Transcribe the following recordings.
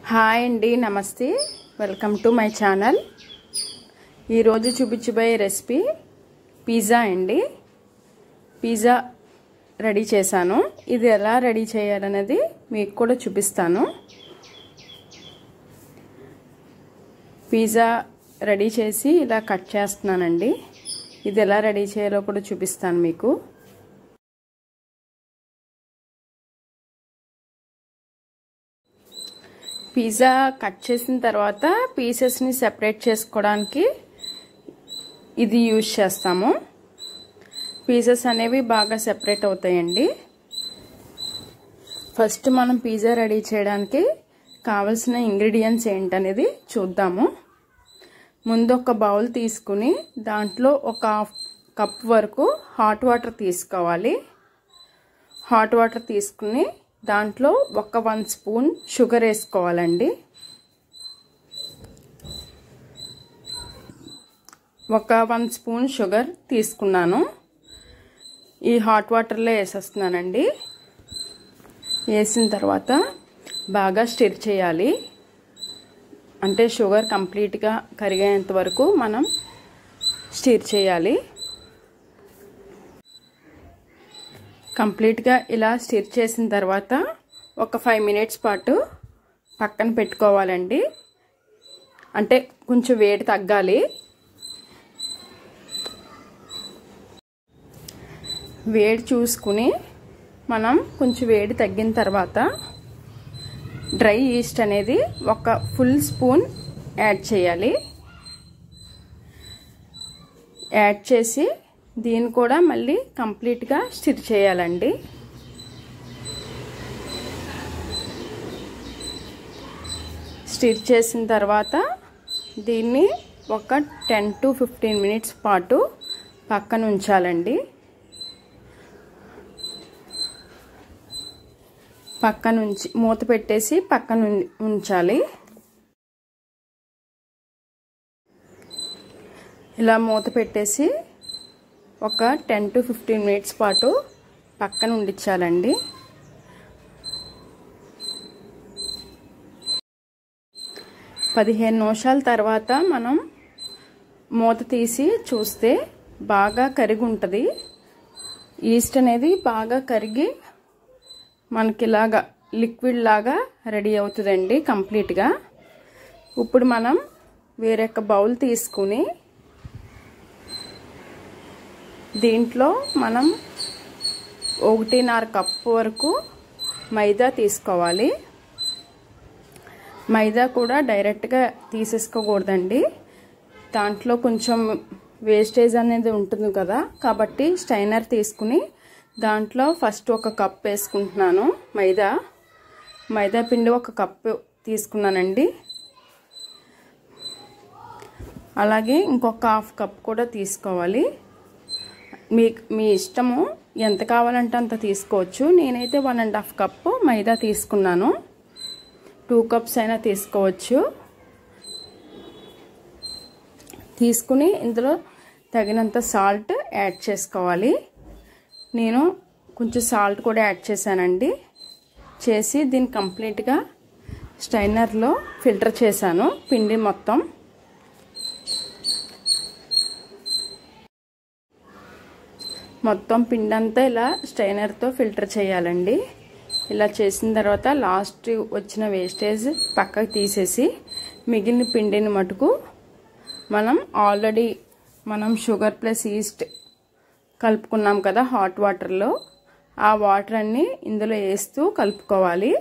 hi అండి నమస్తే welcome to my channel ఈరోజు చూపించబోయే రెసిపీ పిజ్జా అండి పిజ్జా రెడీ చేశాను ఇది ఎలా రెడీ చేయాలనేది మీకు కూడా చూపిస్తాను పిజ్జా రెడీ చేసి ఇలా కట్ చేస్తున్నానండి ఇది ఎలా రెడీ చేయాలో కూడా చూపిస్తాను మీకు పిజ్జా కట్ చేసిన తర్వాత పీసెస్ని సెపరేట్ చేసుకోవడానికి ఇది యూజ్ చేస్తాము పీసెస్ అనేవి బాగా సెపరేట్ అవుతాయండి ఫస్ట్ మనం పిజ్జా రెడీ చేయడానికి కావలసిన ఇంగ్రీడియంట్స్ ఏంటనేది చూద్దాము ముందు ఒక బౌల్ తీసుకుని దాంట్లో ఒక హాఫ్ కప్ వరకు హాట్ వాటర్ తీసుకోవాలి హాట్ వాటర్ తీసుకుని దాంట్లో ఒక వన్ స్పూన్ షుగర్ వేసుకోవాలండి ఒక వన్ స్పూన్ షుగర్ తీసుకున్నాను ఈ హాట్ వాటర్లో వేసేస్తున్నానండి వేసిన తర్వాత బాగా స్టిర్ చేయాలి అంటే షుగర్ కంప్లీట్గా కరిగేంత వరకు మనం స్టిర్ చేయాలి కంప్లీట్గా ఇలా స్టిర్ చేసిన తర్వాత ఒక ఫైవ్ మినిట్స్ పాటు పక్కన పెట్టుకోవాలండి అంటే కొంచెం వేడి తగ్గాలి వేడి చూసుకుని మనం కొంచెం వేడి తగ్గిన తర్వాత డ్రై ఈస్ట్ అనేది ఒక ఫుల్ స్పూన్ యాడ్ చేయాలి యాడ్ చేసి దీన్ని కూడా మళ్ళీ కంప్లీట్గా స్టిర్ చేయాలండి స్టిర్ చేసిన తర్వాత దీన్ని ఒక టెన్ టు ఫిఫ్టీన్ మినిట్స్ పాటు పక్కన ఉంచాలండి పక్కన ఉంచి మూత పెట్టేసి పక్కన ఉంచాలి ఇలా మూత పెట్టేసి ఒక టెన్ టు ఫిఫ్టీన్ మినిట్స్ పాటు పక్కన ఉండించాలండి పదిహేను నిమిషాల తర్వాత మనం మూత తీసి చూస్తే బాగా కరిగి ఉంటుంది ఈస్ట్ అనేది బాగా కరిగి మనకి ఇలాగా లిక్విడ్ లాగా రెడీ అవుతుందండి కంప్లీట్గా ఇప్పుడు మనం వేరొక బౌల్ తీసుకుని దీంట్లో మనం ఒకటిన్నర కప్పు వరకు మైదా తీసుకోవాలి మైదా కూడా డైరెక్ట్గా తీసేసుకోకూడదండి దాంట్లో కొంచెం వేస్టేజ్ అనేది ఉంటుంది కదా కాబట్టి స్టైనర్ తీసుకుని దాంట్లో ఫస్ట్ ఒక కప్ వేసుకుంటున్నాను మైదా మైదా పిండి ఒక కప్పు తీసుకున్నానండి అలాగే ఇంకొక హాఫ్ కప్ కూడా తీసుకోవాలి మీ మీ ఇష్టము ఎంత కావాలంటే అంత తీసుకోవచ్చు నేనైతే one and half cup maida తీసుకున్నాను టూ కప్స్ అయినా తీసుకోవచ్చు తీసుకుని ఇందులో తగినంత సాల్ట్ యాడ్ చేసుకోవాలి నేను కొంచెం సాల్ట్ కూడా యాడ్ చేశానండి చేసి దీన్ని కంప్లీట్గా స్టైనర్లో ఫిల్టర్ చేశాను పిండి మొత్తం మొత్తం పిండి అంతా ఇలా స్టైనర్తో ఫిల్టర్ చేయాలండి ఇలా చేసిన తర్వాత లాస్ట్ వచ్చిన వేస్టేజ్ పక్కకు తీసేసి మిగిలిన పిండిని మటుకు మనం ఆల్రెడీ మనం షుగర్ ప్లస్ ఈస్ట్ కలుపుకున్నాం కదా హాట్ వాటర్లో ఆ వాటర్ అన్ని ఇందులో వేస్తూ కలుపుకోవాలి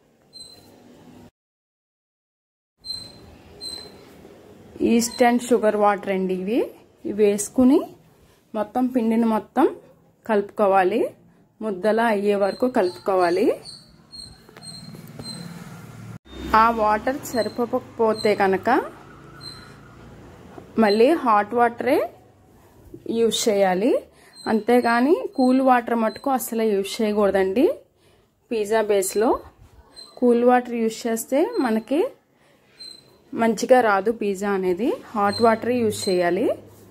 ఈస్ట్ అండ్ షుగర్ వాటర్ అండి ఇవి ఇవి వేసుకుని మొత్తం పిండిని మొత్తం కలుపుకోవాలి ముద్దలా అయ్యే వరకు కలుపుకోవాలి ఆ వాటర్ సరిపోకపోతే కనుక మళ్ళీ హాట్ వాటరే యూజ్ చేయాలి అంతేగాని కూల్ వాటర్ మటుకు అసలు యూజ్ చేయకూడదండి పిజ్జా బేస్లో కూల్ వాటర్ యూజ్ చేస్తే మనకి మంచిగా రాదు పిజ్జా అనేది హాట్ వాటర్ యూజ్ చేయాలి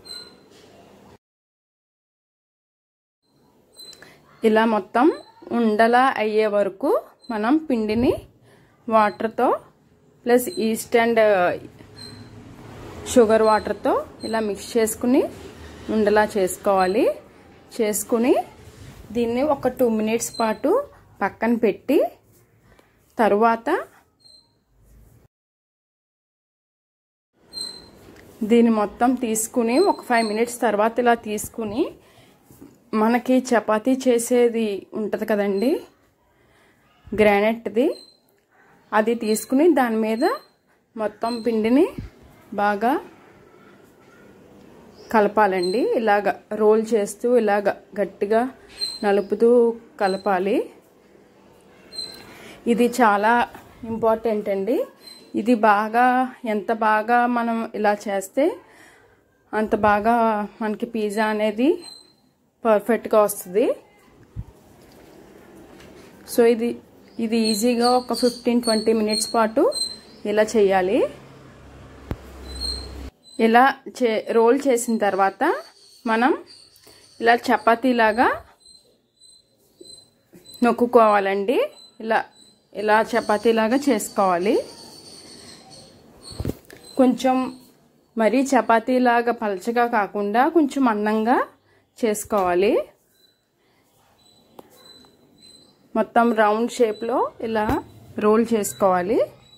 ఇలా మొత్తం ఉండలా అయ్యే వరకు మనం పిండిని వాటర్తో ప్లస్ ఈస్ట్ అండ్ షుగర్ వాటర్తో ఇలా మిక్స్ చేసుకుని ఉండలా చేసుకోవాలి చేసుకుని దీన్ని ఒక టూ మినిట్స్ పాటు పక్కన పెట్టి తరువాత దీన్ని మొత్తం తీసుకుని ఒక ఫైవ్ మినిట్స్ తర్వాత ఇలా తీసుకుని మనకి చపాతీ చేసేది ఉంటుంది కదండి గ్రానైట్ది అది తీసుకుని దాని మీద మొత్తం పిండిని బాగా కలపాలండి ఇలాగ రోల్ చేస్తూ ఇలాగ గట్టిగా నలుపుతూ కలపాలి ఇది చాలా ఇంపార్టెంట్ అండి ఇది బాగా ఎంత బాగా మనం ఇలా చేస్తే అంత బాగా మనకి పిజ్జా అనేది పర్ఫెక్ట్గా వస్తుంది సో ఇది ఇది ఈజీగా ఒక ఫిఫ్టీన్ ట్వంటీ మినిట్స్ పాటు ఇలా చేయాలి ఇలా చే రోల్ చేసిన తర్వాత మనం ఇలా చపాతీలాగా నొక్కుకోవాలండి ఇలా ఇలా చపాతీలాగా చేసుకోవాలి కొంచెం మరీ చపాతీలాగా పలచగా కాకుండా కొంచెం అందంగా చేసుకోవాలి మొత్తం రౌండ్ షేప్లో ఇలా రోల్ చేసుకోవాలి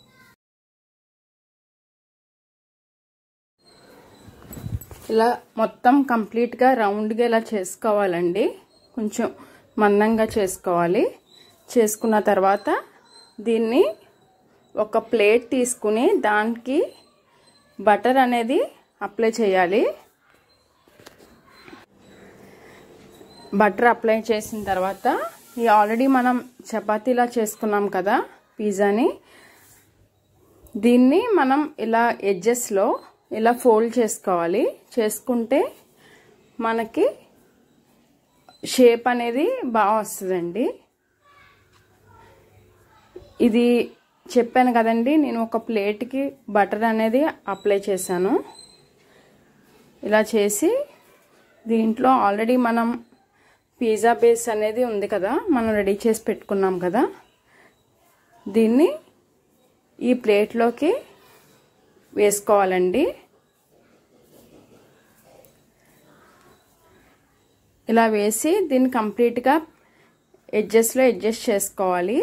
ఇలా మొత్తం కంప్లీట్గా రౌండ్గా ఇలా చేసుకోవాలండి కొంచెం మందంగా చేసుకోవాలి చేసుకున్న తర్వాత దీన్ని ఒక ప్లేట్ తీసుకుని దానికి బటర్ అనేది అప్లై చేయాలి బటర్ అప్లై చేసిన తర్వాత ఈ ఆల్రెడీ మనం చపాతీలా చేసుకున్నాం కదా పిజ్జాని దీన్ని మనం ఇలా ఎడ్జెస్లో ఇలా ఫోల్డ్ చేసుకోవాలి చేసుకుంటే మనకి షేప్ అనేది బాగా వస్తుందండి ఇది చెప్పాను కదండి నేను ఒక ప్లేట్కి బటర్ అనేది అప్లై చేశాను ఇలా చేసి దీంట్లో ఆల్రెడీ మనం పిజ్జా బేస్ అనేది ఉంది కదా మనం రెడీ చేసి పెట్టుకున్నాం కదా దీన్ని ఈ ప్లేట్లోకి వేసుకోవాలండి ఇలా వేసి దీన్ని కంప్లీట్గా ఎడ్జెస్లో అడ్జస్ట్ చేసుకోవాలి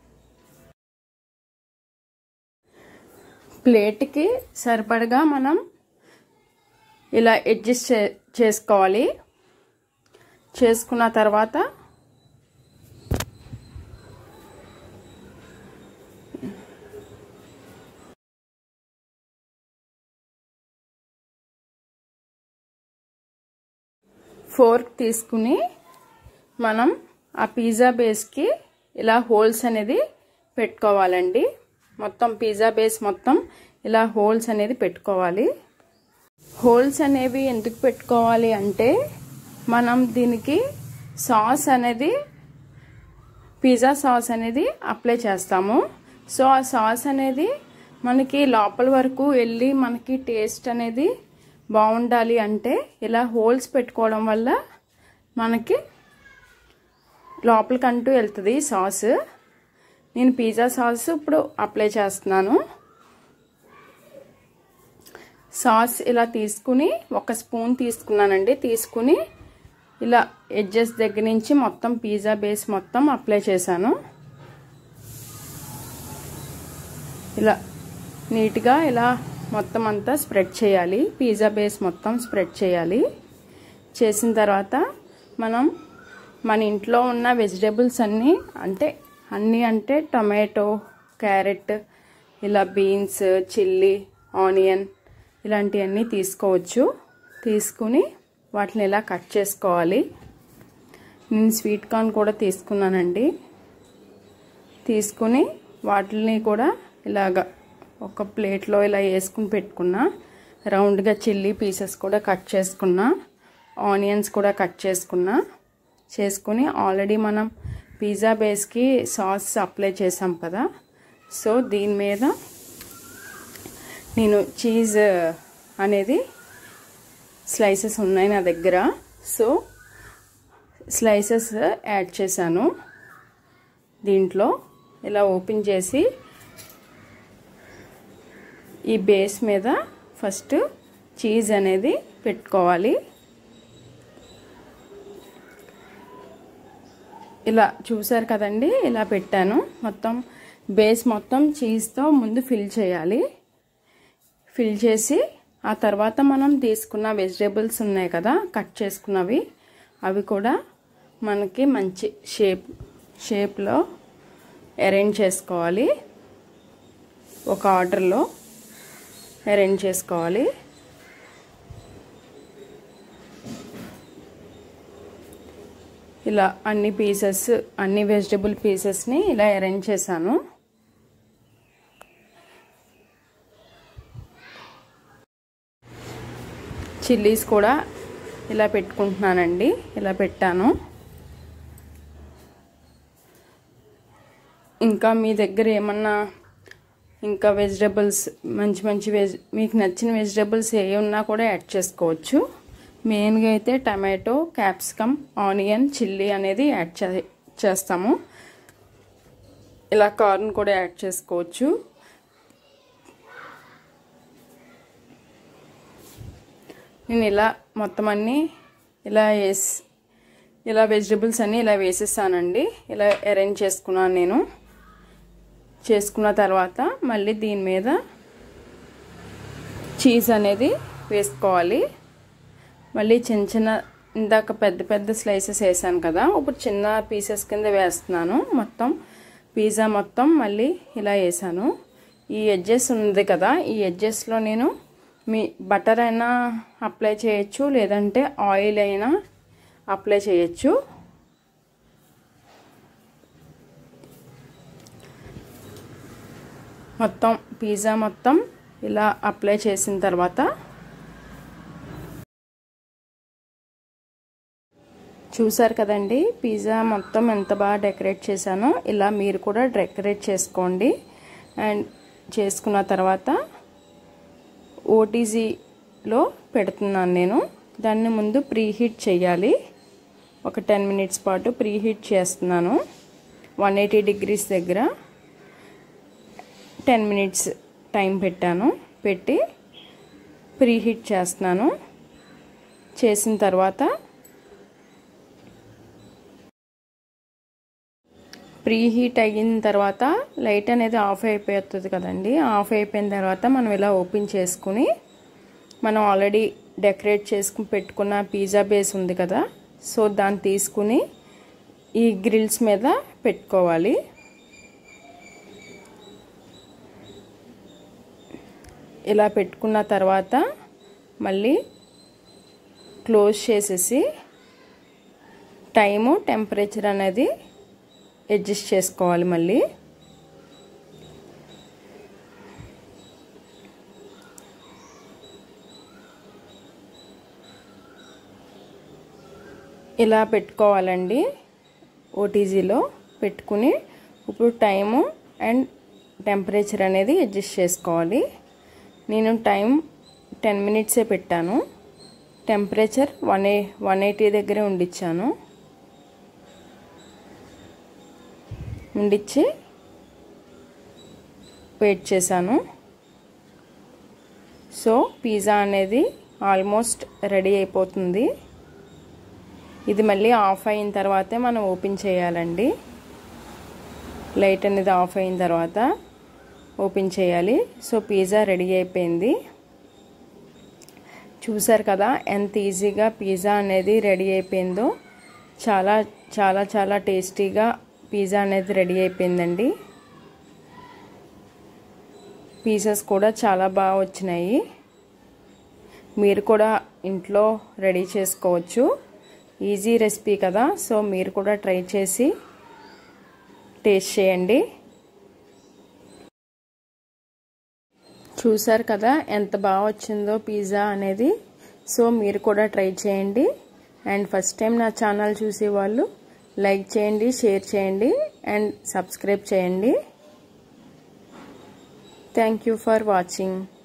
ప్లేట్కి సరిపడగా మనం ఇలా అడ్జస్ట్ చే చేసుకోవాలి చేసుకున్న తర్వాత ఫోర్క్ తీసుకుని మనం ఆ పిజ్జా బేస్కి ఇలా హోల్స్ అనేది పెట్టుకోవాలండి మొత్తం పిజ్జా బేస్ మొత్తం ఇలా హోల్స్ అనేది పెట్టుకోవాలి హోల్స్ అనేవి ఎందుకు పెట్టుకోవాలి అంటే మనం దీనికి సాస్ అనేది పిజ్జా సాస్ అనేది అప్లై చేస్తాము సో ఆ సాస్ అనేది మనకి లోపల వరకు వెళ్ళి మనకి టేస్ట్ అనేది బాగుండాలి అంటే ఇలా హోల్స్ పెట్టుకోవడం వల్ల మనకి లోపలికంటూ వెళ్తుంది సాస్ నేను పిజ్జా సాస్ ఇప్పుడు అప్లై చేస్తున్నాను సాస్ ఇలా తీసుకుని ఒక స్పూన్ తీసుకున్నానండి తీసుకుని ఇలా ఎడ్జెస్ దగ్గర నుంచి మొత్తం పిజ్జా బేస్ మొత్తం అప్లై చేశాను ఇలా నీట్గా ఇలా మొత్తం అంతా స్ప్రెడ్ చేయాలి పిజ్జా బేస్ మొత్తం స్ప్రెడ్ చేయాలి చేసిన తర్వాత మనం మన ఇంట్లో ఉన్న వెజిటేబుల్స్ అన్నీ అంటే అన్నీ అంటే టమాటో క్యారెట్ ఇలా బీన్స్ చిల్లీ ఆనియన్ ఇలాంటివన్నీ తీసుకోవచ్చు తీసుకుని వాటిని ఇలా కట్ చేసుకోవాలి నేను స్వీట్ కార్న్ కూడా తీసుకున్నానండి తీసుకుని వాటిని కూడా ఇలాగ ఒక ప్లేట్లో ఇలా వేసుకుని పెట్టుకున్నా రౌండ్గా చిల్లీ పీసెస్ కూడా కట్ చేసుకున్నా ఆనియన్స్ కూడా కట్ చేసుకున్నా చేసుకుని ఆల్రెడీ మనం పిజ్జా బేస్కి సాస్ అప్లై చేసాం కదా సో దీని మీద నేను చీజ్ అనేది స్లైసెస్ ఉన్నాయి నా దగ్గర సో స్లైసెస్ యాడ్ చేశాను దీంట్లో ఇలా ఓపెన్ చేసి ఈ బేస్ మీద ఫస్ట్ చీజ్ అనేది పెట్టుకోవాలి ఇలా చూసారు కదండి ఇలా పెట్టాను మొత్తం బేస్ మొత్తం చీజ్తో ముందు ఫిల్ చేయాలి ఫిల్ చేసి ఆ తర్వాత మనం తీసుకున్న వెజిటేబుల్స్ ఉన్నాయి కదా కట్ చేసుకున్నవి అవి కూడా మనకి మంచి షేప్ షేప్లో అరేంజ్ చేసుకోవాలి ఒక ఆర్డర్లో అరేంజ్ చేసుకోవాలి ఇలా అన్ని పీసెస్ అన్ని వెజిటబుల్ పీసెస్ని ఇలా అరేంజ్ చేశాను చిల్లీస్ కూడా ఇలా పెట్టుకుంటున్నానండి ఇలా పెట్టాను ఇంకా మీ దగ్గర ఏమన్నా ఇంకా వెజిటబుల్స్ మంచి మంచి వెజ్ మీకు నచ్చిన వెజిటబుల్స్ ఏ ఉన్నా కూడా యాడ్ చేసుకోవచ్చు మెయిన్గా అయితే టమాటో క్యాప్సికమ్ ఆనియన్ చిల్లీ అనేది యాడ్ చే చేస్తాము ఇలా కార్న్ కూడా యాడ్ చేసుకోవచ్చు నేను ఇలా మొత్తం అన్నీ ఇలా వేసి ఇలా వెజిటబుల్స్ అన్నీ ఇలా వేసేసానండి ఇలా అరేంజ్ చేసుకున్నాను నేను చేసుకున్న తర్వాత మళ్ళీ దీని మీద చీజ్ అనేది వేసుకోవాలి మళ్ళీ చిన్న చిన్న ఇందాక పెద్ద పెద్ద స్లైసెస్ వేసాను కదా ఇప్పుడు చిన్న పీసెస్ కింద వేస్తున్నాను మొత్తం పిజ్జా మొత్తం మళ్ళీ ఇలా వేసాను ఈ ఎడ్జెస్ ఉంది కదా ఈ ఎడ్జెస్లో నేను మీ బటర్ అయినా అప్లై చేయొచ్చు లేదంటే ఆయిల్ అయినా అప్లై చేయొచ్చు మొత్తం పిజ్జా మొత్తం ఇలా అప్లై చేసిన తర్వాత చూసారు కదండి పిజ్జా మొత్తం ఎంత బాగా డెకరేట్ చేశానో ఇలా మీరు కూడా డెకరేట్ చేసుకోండి అండ్ చేసుకున్న తర్వాత ఓటీజీలో పెడుతున్నాను నేను దాన్ని ముందు ప్రీ హీట్ చేయాలి ఒక టెన్ మినిట్స్ పాటు ప్రీ హీట్ చేస్తున్నాను వన్ ఎయిటీ డిగ్రీస్ దగ్గర టెన్ మినిట్స్ టైం పెట్టాను పెట్టి ప్రీ హీట్ చేస్తున్నాను చేసిన తర్వాత ప్రీ హీట్ అయిన తర్వాత లైట్ అనేది ఆఫ్ అయిపోతుంది కదండి ఆఫ్ అయిపోయిన తర్వాత మనం ఇలా ఓపెన్ చేసుకుని మనం ఆల్రెడీ డెకరేట్ చేసుకుని పెట్టుకున్న పిజ్జా బేస్ ఉంది కదా సో దాన్ని తీసుకుని ఈ గ్రిల్స్ మీద పెట్టుకోవాలి ఇలా పెట్టుకున్న తర్వాత మళ్ళీ క్లోజ్ చేసేసి టైము టెంపరేచర్ అనేది అడ్జస్ట్ చేసుకోవాలి మళ్ళీ ఇలా పెట్టుకోవాలండి ఓటీజీలో పెట్టుకుని ఇప్పుడు టైము అండ్ టెంపరేచర్ అనేది అడ్జస్ట్ చేసుకోవాలి నేను టైం టెన్ మినిట్సే పెట్టాను టెంపరేచర్ వన్ ఏ వన్ ఎయిటీ దగ్గరే ఉండిచ్చాను ఉండిచ్చి వెయిట్ చేశాను సో పిజ్జా అనేది ఆల్మోస్ట్ రెడీ అయిపోతుంది ఇది మళ్ళీ ఆఫ్ అయిన తర్వాతే మనం ఓపెన్ చేయాలండి లైట్ అనేది ఆఫ్ అయిన తర్వాత ఓపెన్ చేయాలి సో పిజ్జా రెడీ అయిపోయింది చూసారు కదా ఎంత ఈజీగా పిజ్జా అనేది రెడీ అయిపోయిందో చాలా చాలా చాలా టేస్టీగా పిజ్జా అనేది రెడీ అయిపోయిందండి పీసెస్ కూడా చాలా బాగా వచ్చినాయి మీరు కూడా ఇంట్లో రెడీ చేసుకోవచ్చు ఈజీ రెసిపీ కదా సో మీరు కూడా ట్రై చేసి టేస్ట్ చేయండి చూసారు కదా ఎంత బాగా వచ్చిందో పిజ్జా అనేది సో మీరు కూడా ట్రై చేయండి అండ్ ఫస్ట్ టైం నా ఛానల్ చూసేవాళ్ళు లైక్ చేయండి షేర్ చేయండి అండ్ సబ్స్క్రైబ్ చేయండి థ్యాంక్ యూ ఫర్ వాచింగ్